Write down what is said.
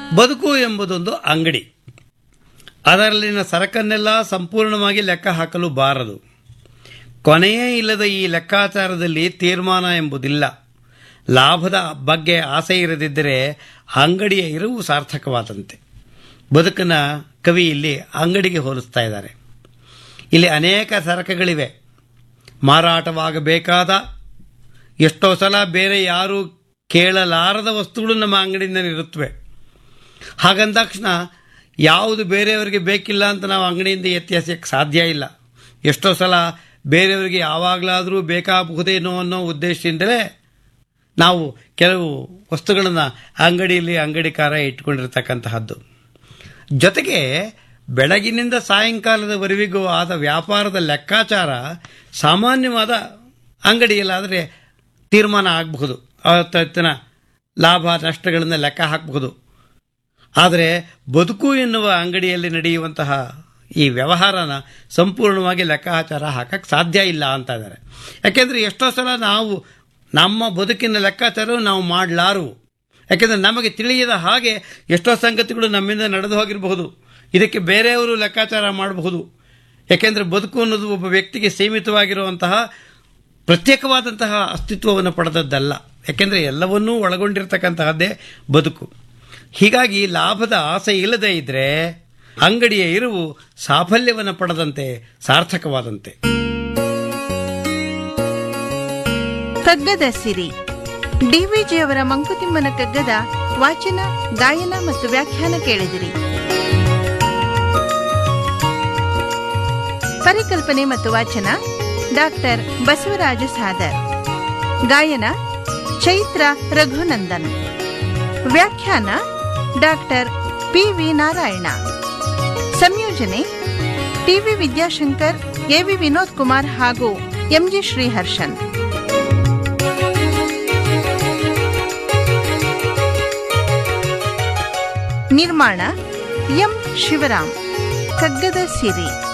ಬದುಕು ಎಂಬುದೊಂದು ಅಂಗಡಿ ಅದರಲ್ಲಿನ ಸರಕನ್ನೆಲ್ಲ ಸಂಪೂರ್ಣವಾಗಿ ಲೆಕ್ಕ ಹಾಕಲು ಬಾರದು ಕೊನೆಯೇ ಇಲ್ಲದ ಈ ಲೆಕ್ಕಾಚಾರದಲ್ಲಿ ತೀರ್ಮಾನ ಎಂಬುದಿಲ್ಲ ಲಾಭದ ಬಗ್ಗೆ ಆಸೆ ಇರದಿದ್ದರೆ ಅಂಗಡಿಯ ಇರುವು ಸಾರ್ಥಕವಾದಂತೆ ಬದುಕನ್ನ ಕವಿ ಇಲ್ಲಿ ಅಂಗಡಿಗೆ ಹೋಲಿಸ್ತಾ ಇದ್ದಾರೆ ಇಲ್ಲಿ ಅನೇಕ ಸರಕುಗಳಿವೆ ಮಾರಾಟವಾಗಬೇಕಾದ ಎಷ್ಟೋ ಸಲ ಬೇರೆ ಯಾರು ಕೇಳಲಾರದ ವಸ್ತುಗಳು ನಮ್ಮ ಅಂಗಡಿಯಲ್ಲಿ ಇರುತ್ತವೆ ಹಾಗಂದಾಕ್ಷಣ ಯಾವುದು ಬೇರೆಯವರಿಗೆ ಬೇಕಿಲ್ಲ ಅಂತ ನಾವು ಅಂಗಡಿಯಿಂದ ಎತ್ತಿಸಕ್ಕೆ ಸಾಧ್ಯ ಇಲ್ಲ ಎಷ್ಟೋ ಸಲ ಬೇರೆಯವರಿಗೆ ಯಾವಾಗಲಾದರೂ ಬೇಕಾಗಬಹುದೇನೋ ಅನ್ನೋ ಉದ್ದೇಶದಿಂದಲೇ ನಾವು ಕೆಲವು ವಸ್ತುಗಳನ್ನು ಅಂಗಡಿಯಲ್ಲಿ ಅಂಗಡಿಕಾರ ಇಟ್ಕೊಂಡಿರ್ತಕ್ಕಂತಹದ್ದು ಜೊತೆಗೆ ಬೆಳಗಿನಿಂದ ಸಾಯಂಕಾಲದವರೆವಿಗೂ ಆದ ವ್ಯಾಪಾರದ ಲೆಕ್ಕಾಚಾರ ಸಾಮಾನ್ಯವಾದ ಅಂಗಡಿಯಲ್ಲಾದರೆ ತೀರ್ಮಾನ ಆಗಬಹುದು ಅವತ್ತಿನ ಲಾಭ ನಷ್ಟಗಳನ್ನು ಲೆಕ್ಕ ಹಾಕಬಹುದು ಆದರೆ ಬದುಕು ಎನ್ನುವ ಅಂಗಡಿಯಲ್ಲಿ ನಡೆಯುವಂತಹ ಈ ವ್ಯವಹಾರನ ಸಂಪೂರ್ಣವಾಗಿ ಲೆಕ್ಕಾಚಾರ ಹಾಕಕ್ಕೆ ಸಾಧ್ಯ ಇಲ್ಲ ಅಂತ ಇದ್ದಾರೆ ಯಾಕೆಂದರೆ ಎಷ್ಟೋ ಸಲ ನಾವು ನಮ್ಮ ಬದುಕಿನ ಲೆಕ್ಕಾಚಾರವು ನಾವು ಮಾಡಲಾರು ಯಾಕೆಂದರೆ ನಮಗೆ ತಿಳಿಯದ ಹಾಗೆ ಎಷ್ಟೋ ಸಂಗತಿಗಳು ನಮ್ಮಿಂದ ನಡೆದು ಹೋಗಿರಬಹುದು ಇದಕ್ಕೆ ಬೇರೆಯವರು ಲೆಕ್ಕಾಚಾರ ಮಾಡಬಹುದು ಯಾಕೆಂದರೆ ಬದುಕು ಅನ್ನೋದು ಒಬ್ಬ ವ್ಯಕ್ತಿಗೆ ಸೀಮಿತವಾಗಿರುವಂತಹ ಪ್ರತ್ಯೇಕವಾದಂತಹ ಅಸ್ತಿತ್ವವನ್ನು ಪಡೆದದ್ದಲ್ಲ ಯಾಕೆಂದರೆ ಎಲ್ಲವನ್ನೂ ಒಳಗೊಂಡಿರ್ತಕ್ಕಂತಹದ್ದೇ ಬದುಕು ಹೀಗಾಗಿ ಲಾಭದ ಆಸೆ ಇಲ್ಲದೇ ಇದ್ದರೆ ಅಂಗಡಿಯ ಇರುವು ಸಾಫಲ್ಯವನ್ನು ಪಡೆದಂತೆ ಸಾರ್ಥಕವಾದಂತೆ ಕಗ್ಗದ ಸಿರಿ ಡಿವಿಜಿಯವರ ಮಂಕುತಿಮ್ಮನ ಕಗ್ಗದ ವಾಚನ ಗಾಯನ ಮತ್ತು ವ್ಯಾಖ್ಯಾನ ಕೇಳಿದಿರಿ ಪರಿಕಲ್ಪನೆ ಮತ್ತು ವಾಚನ ಡಾಕ್ಟರ್ ಬಸವರಾಜ ಸಾದರ್ ಗಾಯನ ಚೈತ್ರ ರಘುನಂದನ್ ವ್ಯಾಖ್ಯಾನ ಡಾಕ್ಟರ್ ಪಿ ವಿ ನಾರಾಯಣ ಸಂಯೋಜನೆ ಟಿವಿ ವಿದ್ಯಾಶಂಕರ್ ಎವಿ ವಿನೋದ್ ಕುಮಾರ್ ಹಾಗೂ ಎಂಜಿ ಶ್ರೀಹರ್ಷನ್ ನಿರ್ಮಾಣ ಎಂ ಶಿವರಾಮ್ ಕಗ್ಗದ ಸಿರಿ